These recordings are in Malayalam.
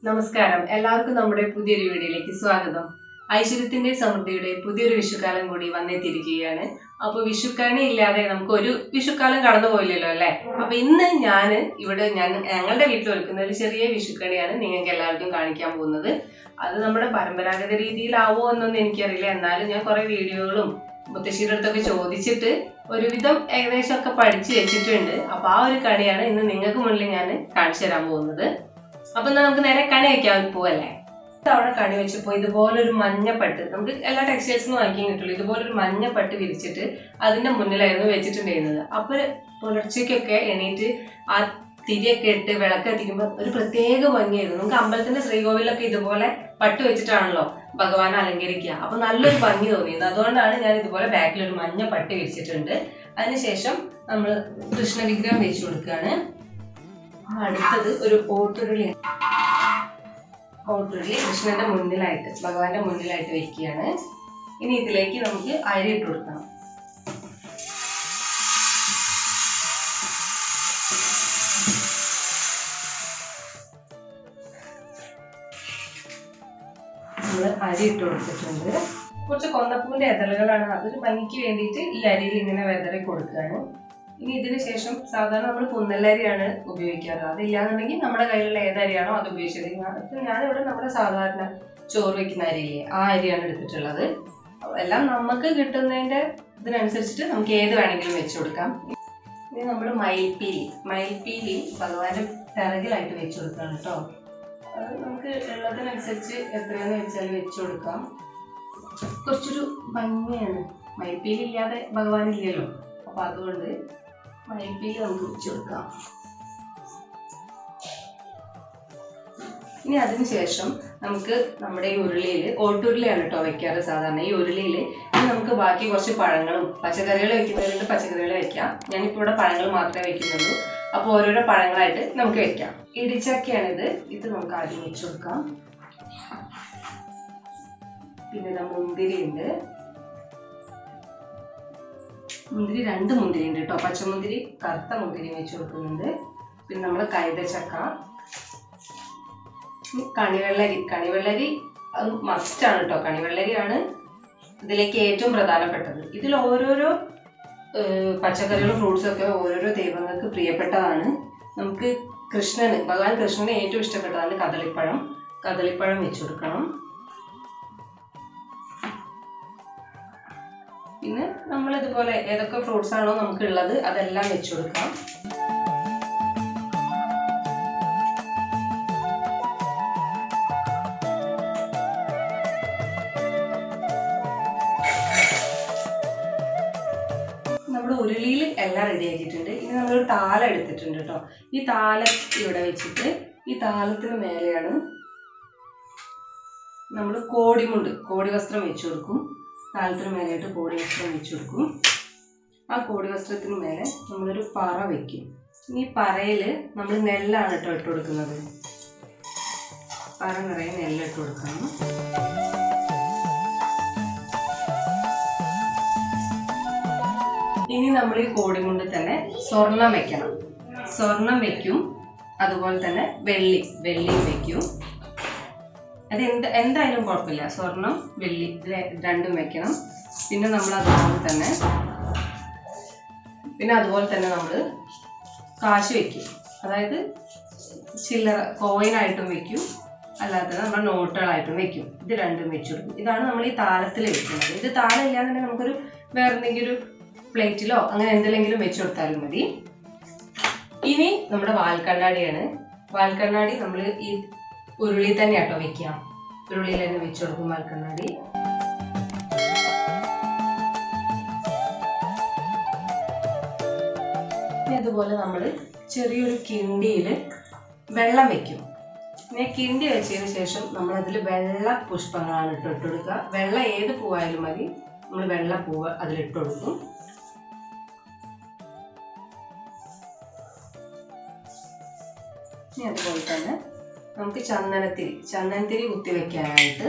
നമസ്കാരം എല്ലാവർക്കും നമ്മുടെ പുതിയൊരു വീഡിയോയിലേക്ക് സ്വാഗതം ഐശ്വര്യത്തിന്റെ സമൃദ്ധിയുടെ പുതിയൊരു വിഷുക്കാലം കൂടി വന്നെത്തിയിരിക്കുകയാണ് അപ്പൊ വിഷുക്കണി ഇല്ലാതെ നമുക്ക് ഒരു വിഷുക്കാലം കടന്നു പോയില്ലല്ലോ അല്ലെ അപ്പൊ ഇന്ന് ഞാൻ ഇവിടെ ഞാൻ ഞങ്ങളുടെ വീട്ടിൽ ഒരുക്കുന്ന ഒരു ചെറിയ വിഷുക്കണിയാണ് നിങ്ങൾക്ക് എല്ലാവർക്കും കാണിക്കാൻ പോകുന്നത് അത് നമ്മുടെ പരമ്പരാഗത രീതിയിലാവോ എന്നൊന്നും എനിക്കറിയില്ല എന്നാലും ഞാൻ കുറെ വീഡിയോകളും മുത്തശ്ശിയുടെ അടുത്തൊക്കെ ചോദിച്ചിട്ട് ഒരുവിധം ഏകദേശം ഒക്കെ പഠിച്ചു വെച്ചിട്ടുണ്ട് അപ്പൊ ആ ഒരു കണിയാണ് ഇന്ന് നിങ്ങൾക്ക് മുന്നിൽ ഞാൻ കാണിച്ചു തരാൻ പോകുന്നത് അപ്പൊ എന്നാ നമുക്ക് നേരെ കണി വെക്കാൻ പോവല്ലേ തവണ കണി വെച്ചപ്പോ ഇതുപോലൊരു മഞ്ഞപ്പട്ട് നമുക്ക് എല്ലാ ടെക്സ്റ്റൈൽസിനും വാങ്ങിക്കാൻ കിട്ടുള്ളൂ ഇതുപോലൊരു മഞ്ഞപ്പട്ട് വിരിച്ചിട്ട് അതിന്റെ മുന്നിലായിരുന്നു വെച്ചിട്ടുണ്ടായിരുന്നത് അപ്പൊ പുലർച്ചയ്ക്കൊക്കെ എണീറ്റ് ആ തിരിയൊക്കെ ഇട്ട് വിളക്ക് എത്തിക്കുമ്പോൾ ഒരു പ്രത്യേക ഭംഗിയായിരുന്നു നമുക്ക് അമ്പലത്തിന്റെ ശ്രീകോവിലൊക്കെ ഇതുപോലെ പട്ട് വെച്ചിട്ടാണല്ലോ ഭഗവാൻ അലങ്കരിക്കുക അപ്പൊ നല്ലൊരു ഭംഗി തോന്നിയിരുന്നു അതുകൊണ്ടാണ് ഞാൻ ഇതുപോലെ ബാക്കിൽ ഒരു മഞ്ഞ പട്ട് വിരിച്ചിട്ടുണ്ട് അതിനുശേഷം നമ്മൾ കൃഷ്ണ വിഗ്രഹം വെച്ചു കൊടുക്കുകയാണ് അടുത്തത് ഒരു ഓട്ടുരുളിയാണ് ഓട്ടുരുളി കൃഷ്ണന്റെ മുന്നിലായിട്ട് ഭഗവാന്റെ മുന്നിലായിട്ട് വെക്കുകയാണ് ഇനി ഇതിലേക്ക് നമുക്ക് അരി ഇട്ട് കൊടുക്കണം നമ്മൾ അരി ഇട്ട് കൊടുത്തിട്ടുണ്ട് കുറച്ച് കൊന്നപ്പൂവിന്റെ എതളുകളാണ് അതൊരു ഭംഗിക്ക് വേണ്ടിയിട്ട് ഈ അരിയിൽ ഇങ്ങനെ വെതറി കൊടുക്കുകയാണ് ഇനി ഇതിന് ശേഷം സാധാരണ നമ്മൾ കുന്നല്ലരിയാണ് ഉപയോഗിക്കാറ് അതില്ലാന്നുണ്ടെങ്കിൽ നമ്മുടെ കയ്യിലുള്ള ഏത് അരിയാണോ അത് ഉപയോഗിച്ചത് ഇപ്പൊ ഞാനിവിടെ നമ്മുടെ സാധാരണ ചോറ് വെക്കുന്ന അരിയില്ലേ ആ അരിയാണ് എടുത്തിട്ടുള്ളത് അപ്പൊ എല്ലാം നമുക്ക് കിട്ടുന്നതിന്റെ ഇതിനനുസരിച്ചിട്ട് നമുക്ക് ഏത് വേണമെങ്കിലും വെച്ചു കൊടുക്കാം ഇനി നമ്മൾ മയിൽപ്പീലി മയിൽപ്പീലി ഭഗവാന്റെ പിറകിലായിട്ട് വെച്ചു കൊടുക്കണം കേട്ടോ അത് നമുക്ക് ഉള്ളതിനനുസരിച്ച് എത്രയാന്ന് വെച്ചാൽ വെച്ചു കൊടുക്കാം കുറച്ചൊരു ഭംഗിയാണ് മയിൽപ്പീലി ഇല്ലാതെ ഭഗവാൻ ഇല്ലല്ലോ അപ്പൊ അതുകൊണ്ട് മയിൽപ്പീലി നമുക്ക് വെച്ചു കൊടുക്കാം ഇനി അതിനുശേഷം നമുക്ക് നമ്മുടെ ഈ ഉരുളിയിൽ ഓട്ടുരുളിയാണ് കേട്ടോ വെക്കാറ് സാധാരണ ഈ ഉരുളിയിൽ ഇനി നമുക്ക് ബാക്കി കുറച്ച് പഴങ്ങളും പച്ചക്കറികൾ വെക്കുന്നവരുണ്ട് പച്ചക്കറികൾ വെക്കാം ഞാനിപ്പോൾ ഇവിടെ പഴങ്ങൾ മാത്രമേ വെക്കുന്നുള്ളൂ അപ്പോൾ ഓരോരോ പഴങ്ങളായിട്ട് നമുക്ക് വെക്കാം ഇടിച്ചക്കയാണിത് ഇത് നമുക്ക് ആദ്യം വെച്ചു കൊടുക്കാം പിന്നെ ഇതാ മുന്തിരി ഉണ്ട് മുന്തിരി രണ്ട് മുന്തിരി ഉണ്ട് കേട്ടോ പച്ചമുന്തിരി കറുത്ത മുന്തിരി വെച്ച് കൊടുക്കുന്നുണ്ട് പിന്നെ നമ്മൾ കൈതച്ചക്ക ഇനി കണിവെള്ളരി കണിവെള്ളരി അത് മസ്റ്റാണ് കേട്ടോ കണിവെള്ളരിയാണ് ഇതിലേക്ക് ഏറ്റവും പ്രധാനപ്പെട്ടത് ഇതിൽ ഓരോരോ ഏഹ്, പച്ചക്കറികളും ഫ്രൂട്ട്സും ഒക്കെ ഓരോരോ ദൈവങ്ങൾക്ക് പ്രിയപ്പെട്ടതാണ് നമുക്ക് കൃഷ്ണന് ഭഗവാൻ കൃഷ്ണന് ഏറ്റവും ഇഷ്ടപ്പെട്ടതാണ് കദളിപ്പഴം കദളിപ്പഴം വെച്ചു കൊടുക്കണം പിന്നെ നമ്മൾ ഇതുപോലെ ഏതൊക്കെ ഫ്രൂട്ട്സ് ആണോ നമുക്ക് ഉള്ളത് അതെല്ലാം വെച്ചു കൊടുക്കാം നമ്മുടെ ഉരുളിയിൽ എല്ലാം റെഡി ആക്കിയിട്ടുണ്ട് ഇനി നമ്മളൊരു താലം എടുത്തിട്ടുണ്ട് കേട്ടോ ഈ താലം ഇവിടെ വെച്ചിട്ട് ഈ താലത്തിന് മേലെയാണ് നമ്മൾ കോടിമുണ്ട് കോടി വസ്ത്രം വെച്ചു കൊടുക്കും താലത്തിന് മേലെയായിട്ട് കോടി വസ്ത്രം വെച്ചു കൊടുക്കും ആ കോടി വസ്ത്രത്തിന് മേലെ നമ്മളൊരു പറ വെക്കും ഈ പറയിൽ നമ്മൾ നെല്ലാണ് കേട്ടോ ഇട്ട് കൊടുക്കുന്നത് പറ നിറയെ നെല്ല് ഇട്ട് കൊടുക്കണം ഇനി നമ്മൾ ഈ കോടിമുണ്ട് തന്നെ സ്വർണം വെക്കണം സ്വർണം വെക്കും അതുപോലെ തന്നെ വെള്ളി വെള്ളിയും വെക്കും അത് എന്ത് എന്തായാലും കുഴപ്പമില്ല സ്വർണം വെള്ളി ഇത് രണ്ടും വെക്കണം പിന്നെ നമ്മൾ അതുപോലെ തന്നെ പിന്നെ അതുപോലെ തന്നെ നമ്മൾ കാശ് വെക്കും അതായത് ചില്ലറ കോയിനായിട്ടും വെക്കും അല്ലാതെ നമ്മൾ നോട്ടുകളായിട്ടും വെക്കും ഇത് രണ്ടും വെച്ചു കൊടുക്കും ഇതാണ് നമ്മൾ ഈ താളത്തിൽ വെക്കുന്നത് ഇത് താളം ഇല്ലാന്നുണ്ടെങ്കിൽ നമുക്കൊരു വേറെ എന്തെങ്കിലും ഒരു പ്ലേറ്റിലോ അങ്ങനെ എന്തെങ്കിലും വെച്ചു കൊടുത്താലും മതി ഇനി നമ്മുടെ വാൽക്കണ്ണാടിയാണ് വാൽക്കണ്ണാടി നമ്മൾ ഈ ഉരുളി തന്നെ കേട്ടോ വെക്കുക ഉരുളിയിൽ തന്നെ വെച്ചു കൊടുക്കും വാൽക്കണ്ണാടി ഇനി അതുപോലെ നമ്മൾ ചെറിയൊരു കിണ്ടിയിൽ വെള്ളം വെക്കും പിന്നെ കിണ്ടി വെച്ചതിന് ശേഷം നമ്മൾ അതിൽ വെള്ള പുഷ്പങ്ങളാണ് ഇട്ട് ഇട്ട് കൊടുക്കുക വെള്ള ഏത് പൂവായാലും മതി നമ്മൾ വെള്ള പൂവ് അതിലിട്ട് കൊടുക്കും ഇനി അതുപോലെ തന്നെ നമുക്ക് ചന്ദനത്തിരി ചന്ദനത്തിരി കുത്തി വെക്കാനായിട്ട്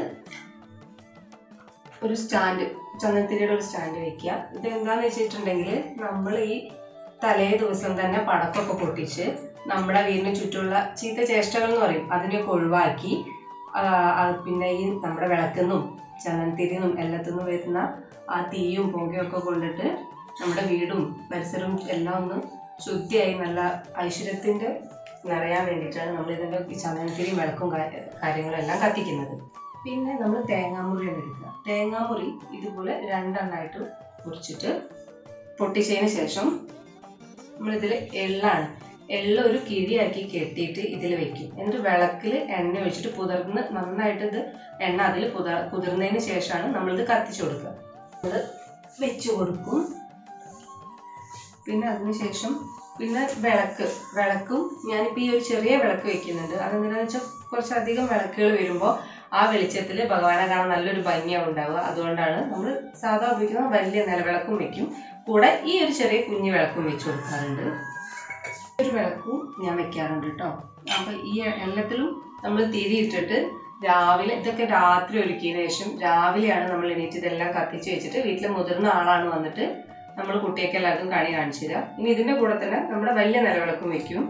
ഒരു സ്റ്റാൻഡ് ചന്ദനത്തിരിയുടെ ഒരു സ്റ്റാൻഡ് വെക്കുക ഇത് എന്താന്ന് വെച്ചിട്ടുണ്ടെങ്കിൽ നമ്മൾ ഈ തലേ ദിവസം തന്നെ പടക്കമൊക്കെ പൊട്ടിച്ച് നമ്മുടെ വീടിന് ചുറ്റുമുള്ള ചീത്ത ചേഷ്ടകൾ എന്ന് പറയും അതിനെയൊക്കെ ഒഴിവാക്കി ആ, ആ, പിന്നെ ഈ നമ്മുടെ വിളക്കുന്നും ചന്ദനത്തിരിന്നും എല്ലാത്തുനിന്നും വരുന്ന ആ തീയും പുകയും ഒക്കെ കൊണ്ടിട്ട് നമ്മുടെ വീടും പരിസരവും എല്ലാം ഒന്ന് ശുദ്ധിയായി നല്ല ഐശ്വര്യത്തിന്റെ നിറയാൻ വേണ്ടിയിട്ടാണ് നമ്മൾ ഇതിന്റെ ഈ ചന്ദനത്തിരിയും വിളക്കും കാര്യ- കാര്യങ്ങളും എല്ലാം കത്തിക്കുന്നത് പിന്നെ നമ്മൾ തേങ്ങാമുറിയാണ് എടുക്കുക തേങ്ങാമുറി ഇതുപോലെ രണ്ടെണ്ണമായിട്ട് മുറിച്ചിട്ട് പൊട്ടിച്ചതിന് ശേഷം നമ്മളിതിൽ എള്ളാണ് എള്ള ഒരു കിഴിയാക്കി കെട്ടിയിട്ട് ഇതിൽ വെക്കും എന്നിട്ട് വിളക്കിൽ എണ്ണ ഒഴിച്ചിട്ട് പുതർന്ന് നന്നായിട്ട് ഇത് എണ്ണ അതിൽ പുത കുതിർന്നതിന് ശേഷമാണ് നമ്മളിത് കത്തിച്ചു കൊടുക്കുക നമ്മൾ വെച്ച് കൊടുക്കും പിന്നെ അതിനുശേഷം പിന്നെ വിളക്ക് വിളക്കും ഞാനിപ്പോൾ ഈ ഒരു ചെറിയ വിളക്ക് വെക്കുന്നുണ്ട് അതെന്തിനാന്ന് വെച്ചാൽ കുറച്ചധികം വിളക്കുകൾ വരുമ്പോൾ ആ വെളിച്ചത്തിൽ ഭഗവാനെ കാണാൻ നല്ലൊരു ഭംഗിയാണ് ഉണ്ടാവുക അതുകൊണ്ടാണ് നമ്മൾ സാധാ ഉപയോഗിക്കുന്ന വലിയ നിലവിളക്കും വെക്കും കൂടെ ഈ ഒരു ചെറിയ കുഞ്ഞു വിളക്കും വെച്ച് കൊടുക്കാറുണ്ട് ഒരു വിളക്കും ഞാൻ വെക്കാറുണ്ട് കേട്ടോ അപ്പൊ ഈ എല്ലാത്തിലും നമ്മൾ തിരിയിട്ടിട്ട് രാവിലെ ഇതൊക്കെ രാത്രി ഒരുക്കിയതിനു ശേഷം രാവിലെയാണ് നമ്മൾ എണീറ്റ് ഇതെല്ലാം കത്തിച്ച് വെച്ചിട്ട് വീട്ടിലെ മുതിർന്ന ആളാണ് വന്നിട്ട് നമ്മൾ കുട്ടിയൊക്കെ എല്ലാവർക്കും കണി കാണിച്ചു തരാം ഇനി ഇതിന്റെ കൂടെ തന്നെ നമ്മുടെ വലിയ നിലവിളക്കും വെക്കും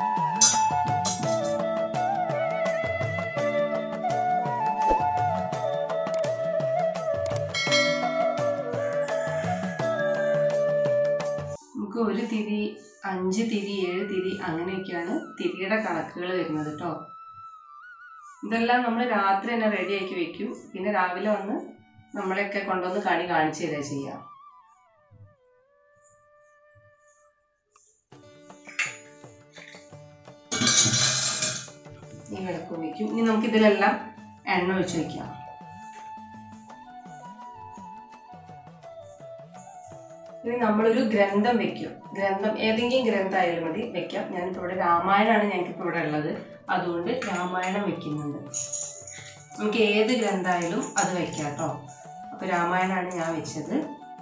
നമുക്ക് ഒരു തിരി അഞ്ച് തിരി ഏഴ് തിരി അങ്ങനെയൊക്കെയാണ് തിരിയുടെ കണക്കുകൾ വരുന്നത് കേട്ടോ ഇതെല്ലാം നമ്മൾ രാത്രി തന്നെ റെഡി ആക്കി വെക്കും പിന്നെ രാവിലെ വന്ന് നമ്മളെയൊക്കെ കൊണ്ടുവന്ന് കണി കാണിച്ചു തരിക ചെയ്യാം ഈ വിളക്കും വെക്കും ഇനി നമുക്ക് ഇതിലെല്ലാം എണ്ണ ഒഴിച്ച് വെക്കാം ഇനി നമ്മളൊരു ഗ്രന്ഥം വെക്കും ഗ്രന്ഥം ഏതെങ്കിലും ഗ്രന്ഥമായാലും മതി വെക്കാം ഞാനിപ്പോൾ ഇവിടെ രാമായണമാണ് ഞങ്ങൾക്കിപ്പോൾ ഇവിടെ ഉള്ളത് അതുകൊണ്ട് രാമായണം വെക്കുന്നുണ്ട് നമുക്ക് ഏത് ഗ്രന്ഥമായാലും അത് വെക്കാം കേട്ടോ അപ്പോൾ രാമായണമാണ് ഞാൻ വെച്ചത്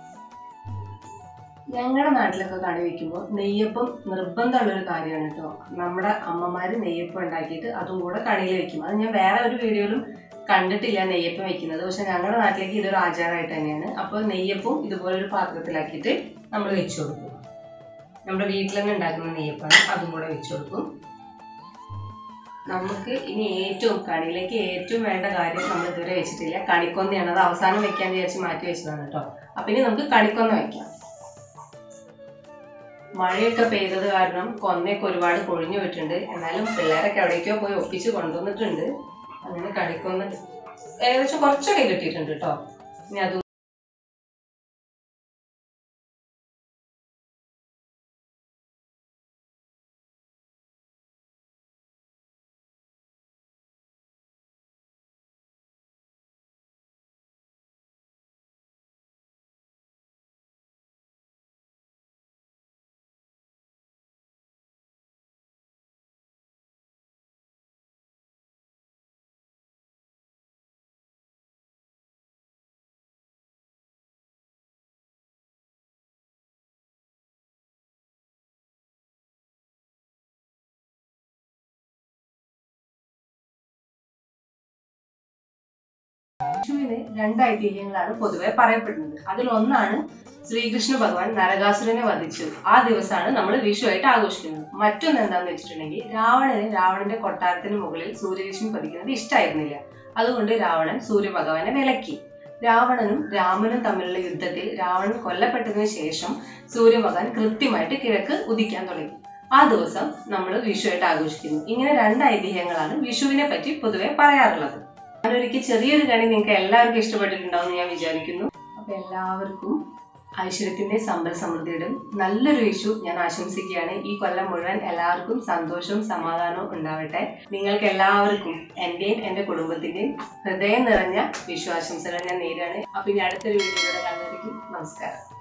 ഞങ്ങളുടെ നാട്ടിലൊക്കെ കണി വെക്കുമ്പോൾ നെയ്യപ്പം നിർബന്ധമുള്ളൊരു കാര്യമാണ് കേട്ടോ നമ്മുടെ അമ്മമാർ നെയ്യപ്പം ഉണ്ടാക്കിയിട്ട് അതും കൂടെ കണിയിൽ വെക്കും അത് ഞാൻ വേറെ ഒരു വീഡിയോയിലും കണ്ടിട്ടില്ല നെയ്യപ്പം വെക്കുന്നത് പക്ഷെ ഞങ്ങളുടെ നാട്ടിലേക്ക് ഇതൊരു ആചാരമായിട്ട് തന്നെയാണ് അപ്പോൾ നെയ്യപ്പം ഇതുപോലെ ഒരു പാത്രത്തിലാക്കിയിട്ട് നമ്മൾ വെച്ചു കൊടുക്കും നമ്മുടെ വീട്ടിൽ തന്നെ ഉണ്ടാക്കുന്ന നെയ്യപ്പാണ് അതും കൂടെ വെച്ചു കൊടുക്കും നമുക്ക് ഇനി ഏറ്റവും കണിയിലേക്ക് ഏറ്റവും വേണ്ട കാര്യം നമ്മൾ ഇതുവരെ വെച്ചിട്ടില്ല കണിക്കൊന്നയാണ് അത് അവസാനം വെക്കാൻ വിചാരിച്ച് മാറ്റി വെച്ചതാണ് കേട്ടോ അപ്പൊ ഇനി നമുക്ക് കണിക്കൊന്ന വെക്കാം മഴയൊക്കെ പെയ്തത് കാരണം കൊന്നയൊക്കെ ഒരുപാട് കൊഴിഞ്ഞു പോയിട്ടുണ്ട് എന്നാലും പിള്ളേരൊക്കെ എവിടേക്കോ പോയി ഒപ്പിച്ച് കൊണ്ടുവന്നിട്ടുണ്ട് അങ്ങനെ കണിക്കൊന്ന ഏകദേശം കുറച്ചൊക്കെ കിട്ടിയിട്ടുണ്ട് കേട്ടോ ഇനി അത് വിഷുവിന് രണ്ട് ഐതിഹ്യങ്ങളാണ് പൊതുവെ പറയപ്പെടുന്നത് അതിലൊന്നാണ് ശ്രീകൃഷ്ണ ഭഗവാൻ നരകാസുരനെ വധിച്ചു ആ ദിവസമാണ് നമ്മൾ വിഷു ആയിട്ട് ആഘോഷിക്കുന്നത് മറ്റൊന്ന് എന്താണെന്ന് വെച്ചിട്ടുണ്ടെങ്കിൽ രാവണന് രാവണന്റെ കൊട്ടാരത്തിന് മുകളിൽ സൂര്യരശ്മി പതിക്കുന്നത് ഇഷ്ടമായിരുന്നില്ല അതുകൊണ്ട് രാവണൻ സൂര്യഭഗവാനെ വിലക്കി രാവണനും രാമനും തമ്മിലുള്ള യുദ്ധത്തിൽ രാവണൻ കൊല്ലപ്പെട്ടതിനു ശേഷം സൂര്യഭഗവാൻ കൃത്യമായിട്ട് കിഴക്ക് ഉദിക്കാൻ തുടങ്ങി ആ ദിവസം നമ്മൾ വിഷുവായിട്ട് ആഘോഷിക്കുന്നു ഇങ്ങനെ രണ്ട് ഐതിഹ്യങ്ങളാണ് വിഷുവിനെ പറ്റി പൊതുവെ പറയാറുള്ളത് ഞാനൊരിക്കൽ ചെറിയൊരു കണി നിങ്ങൾക്ക് എല്ലാവർക്കും ഇഷ്ടപ്പെട്ടിട്ടുണ്ടാവും എന്ന് ഞാൻ വിചാരിക്കുന്നു അപ്പൊ എല്ലാവർക്കും ഐശ്വര്യത്തിന്റെ സമ്പൽ സമൃദ്ധിയുടെയും നല്ലൊരു വിഷു ഞാൻ ആശംസിക്കുകയാണ് ഈ കൊല്ലം മുഴുവൻ എല്ലാവർക്കും സന്തോഷവും സമാധാനവും ഉണ്ടാവട്ടെ നിങ്ങൾക്ക് എല്ലാവർക്കും എന്റെയും എന്റെ കുടുംബത്തിന്റെയും ഹൃദയം നിറഞ്ഞ വിഷു ആശംസകൾ ഞാൻ നേരാണ് അപ്പൊ ഇനി അടുത്തൊരു വീഡിയോയിലൂടെ കണ്ടിരിക്കും നമസ്കാരം